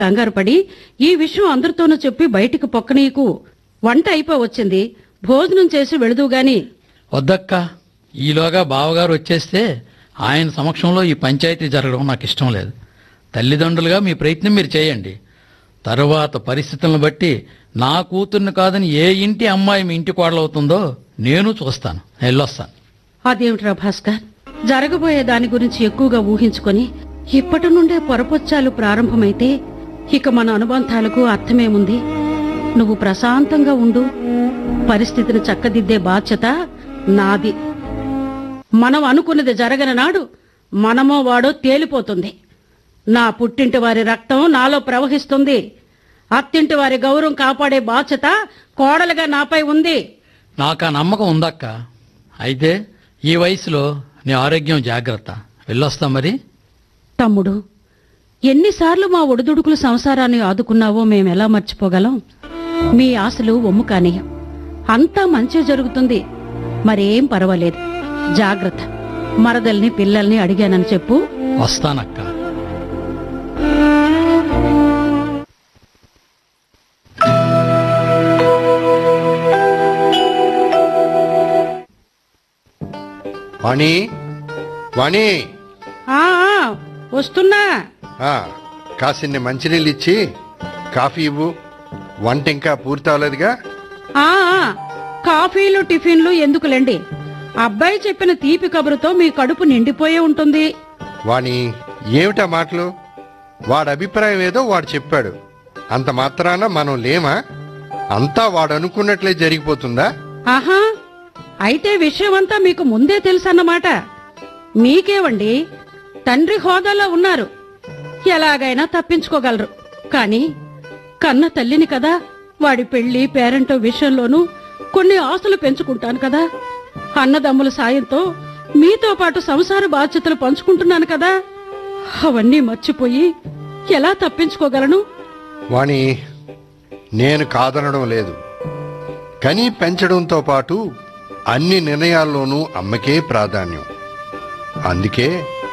కంగారు పడి ఈ విషయం అందరితోనూ చెప్పి బయటికి పొక్కనీయకు వంట అయిపో వచ్చింది భోజనం చేసి వెళదు గాని వద్దక్క ఈలోగా బావగారు వచ్చేస్తే ఆయన సమక్షంలో ఈ పంచాయతీ జరగడం నాకు ఇష్టం లేదు తల్లిదండ్రులుగా మీ ప్రయత్నం మీరు చేయండి తరువాత పరిస్థితులను బట్టి నా కూతుర్ని కాదని ఏ ఇంటి అమ్మాయి మీ ఇంటి కోడలవుతుందో నేను చూస్తాను వెళ్ళొస్తాను అదేమిట్రా భాస్కర్ జరగబోయే దాని గురించి ఎక్కువగా ఊహించుకొని ఇప్పటి నుండే పొరపొచ్చాలు ప్రారంభమైతే ఇక మన అనుబంధాలకు అర్థమేముంది నువ్వు ప్రశాంతంగా ఉండు పరిస్థితిని చక్కదిద్దే బాధ్యత నాది మనం అనుకున్నది జరగని నాడు మనమో వాడో తేలిపోతుంది నా పుట్టింటి వారి రక్తం నాలో ప్రవహిస్తుంది అత్తింటి వారి గౌరవం కాపాడే బాధ్యత కోడలుగా నాపై ఉంది నాకు ఆ నమ్మకం ఉందక్క అయితే ఈ వయసులో నీ ఆరోగ్యం జాగ్రత్త వెళ్ళొస్తా మరి తమ్ముడు ఎన్నిసార్లు మా ఒడిదుడుకుల సంసారాన్ని ఆదుకున్నావో మేమెలా మర్చిపోగలం మీ ఆశలు ఒమ్ము కానీయం అంతా మంచి జరుగుతుంది మరేం పర్వాలేదు జాగ్రత్త మరదల్ని పిల్లల్ని అడిగానని చెప్పు వస్తానక్క వాణి వాణి ఆ ఆ, వస్తున్నా ఆ, కాసిన్ని మంచినీళ్ళు ఇచ్చి కాఫీ ఇవ్వు వంట ఇంకా పూర్తి అవ్వలేదుగా ఆ ఆ, కాఫీలు టిఫిన్లు ఎందుకులేండి అబ్బాయి చెప్పిన తీపి కబురుతో మీ కడుపు నిండిపోయే ఉంటుంది వాణి ఏమిటా మాటలు వాడి అభిప్రాయం ఏదో వాడు చెప్పాడు అంత మాత్రాన మనం లేమా అంతా వాడు అనుకున్నట్లే జరిగిపోతుందా ఆహా అయితే విషయమంతా మీకు ముందే తెలుసన్నమాట మీకేవండి తండ్రి హోదాలో ఉన్నారు ఎలాగైనా తప్పించుకోగలరు కాని కన్న తల్లిని కదా వాడి పెళ్లి పేరెంటో విషయంలోనూ కొన్ని ఆశలు పెంచుకుంటాను కదా అన్నదమ్ముల సాయంతో మీతో పాటు సంసార బాధ్యతలు పంచుకుంటున్నాను కదా అవన్నీ మర్చిపోయి ఎలా తప్పించుకోగలను వాణి నేను కాదనడం లేదు కని పెంచడంతో పాటు అన్ని నిర్ణయాల్లోనూ అమ్మకే ప్రాధాన్యం అందుకే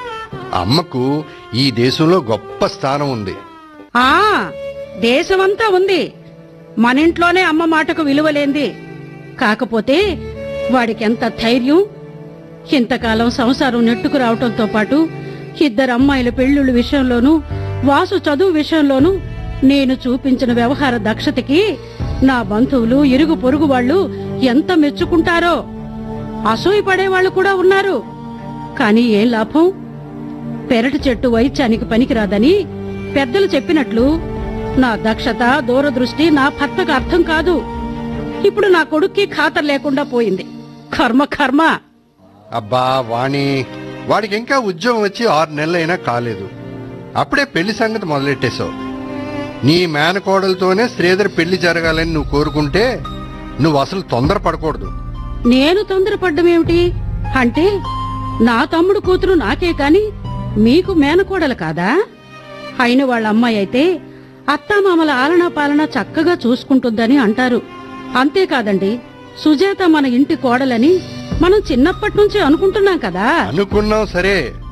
అమ్మకు ఈ దేశంలో గొప్ప స్థానం ఉంది ఆ దేశమంతా ఉంది మనింట్లోనే అమ్మ మాటకు విలువలేంది కాకపోతే వాడికెంత ధైర్యం ఇంతకాలం సంసారం నెట్టుకు రావటంతో పాటు ఇద్దరు అమ్మాయిల పెళ్ళిళ్ళ విషయంలోనూ వాసు చదువు విషయంలోనూ నేను చూపించిన వ్యవహార దక్షతకి నా బంధువులు ఇరుగు పొరుగు వాళ్ళు ఎంత మెచ్చుకుంటారో అసూయ పడేవాళ్ళు కూడా ఉన్నారు కానీ ఏం లాభం పెరటి చెట్టు వైద్యానికి పనికిరాదని పెద్దలు చెప్పినట్లు నా దక్షత దూరదృష్టి నా భర్తకు అర్థం కాదు ఇప్పుడు నా కొడుక్కి ఖాతరు లేకుండా పోయింది కర్మ కర్మ అబ్బా వాణి వాడికి ఇంకా ఉద్యోగం వచ్చి ఆరు నెలలైనా కాలేదు అప్పుడే పెళ్లి సంగతి మొదలెట్టేశావు నీ మేనకోడలతోనే శ్రీధర్ పెళ్లి జరగాలని నువ్వు కోరుకుంటే నువ్వు అసలు తొందరపడకూడదు నేను తొందరపడ్డమేమిటి అంటే నా తమ్ముడు కూతురు నాకే కాని మీకు మేనకోడలు కాదా అయిన వాళ్ళ అమ్మాయి అయితే అత్తామామల ఆలనా పాలన చక్కగా చూసుకుంటుందని అంటారు అంతేకాదండి సుజాత మన ఇంటి కోడలని మనం చిన్నప్పటి నుంచి అనుకుంటున్నాం కదా అనుకున్నావు సరే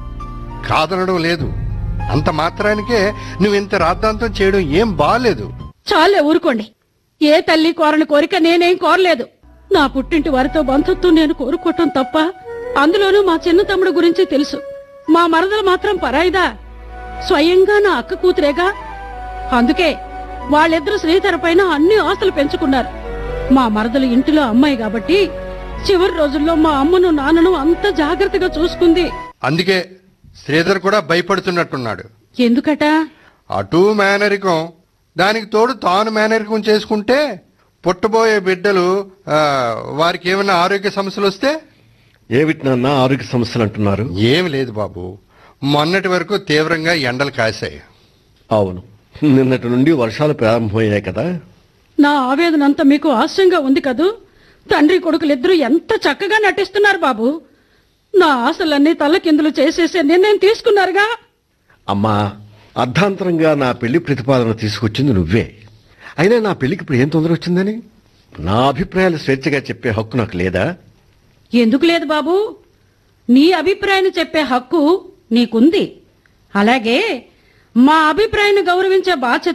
కాదనడం లేదు అంత మాత్రానికే నువ్వు ఇంత రాద్ధాంతం చేయడం ఏం బాలేదు చాలే ఊరుకోండి ఏ తల్లి కోరని కోరిక నేనేం కోరలేదు నా పుట్టింటి వారితో బంధుత్వం నేను కోరుకోవటం తప్ప అందులోనూ మా చిన్న తమ్ముడు గురించి తెలుసు మా మరదలు మాత్రం పరాయిదా స్వయంగా నా అక్క కూతురేగా అందుకే వాళ్ళిద్దరు శ్రీధర పైన అన్ని ఆస్తులు పెంచుకున్నారు మా మరదలు ఇంటిలో అమ్మాయి కాబట్టి చివరి రోజుల్లో మా అమ్మను నాన్నను అంత జాగ్రత్తగా చూసుకుంది అందుకే శ్రీధర్ కూడా భయపడుతున్నట్టున్నాడు ఎందుకట అటు మేనరికం దానికి తోడు తాను మేనరికం చేసుకుంటే పుట్టబోయే బిడ్డలు ఆ, వారికి ఏమైనా ఆరోగ్య సమస్యలు వస్తే ఏమిటి నాన్న ఆరోగ్య సమస్యలు అంటున్నారు ఏమి లేదు బాబు మొన్నటి వరకు తీవ్రంగా ఎండలు కాశాయి అవును నిన్నటి నుండి వర్షాలు ప్రారంభమయ్యాయి కదా నా ఆవేదన అంతా మీకు ఆశయంగా ఉంది కదూ తండ్రి కొడుకులిద్దరూ ఎంత చక్కగా నటిస్తున్నారు బాబు నా ఆశలన్నీ తల్లకిందులు చేసేసే నిర్ణయం తీసుకున్నారుగా అమ్మా అర్ధాంతరంగా నా పెళ్లి ప్రతిపాదన తీసుకొచ్చింది నువ్వే అయినా నా పెళ్లికి ఇప్పుడు ఏం తొందర వచ్చిందని నా అభిప్రాయాలు స్వేచ్ఛగా చెప్పే హక్కు నాకు లేదా ఎందుకు లేదు బాబు నీ అభిప్రాయాన్ని చెప్పే హక్కు నీకుంది అలాగే మా అభిప్రాయాన్ని గౌరవించే బాధ్యత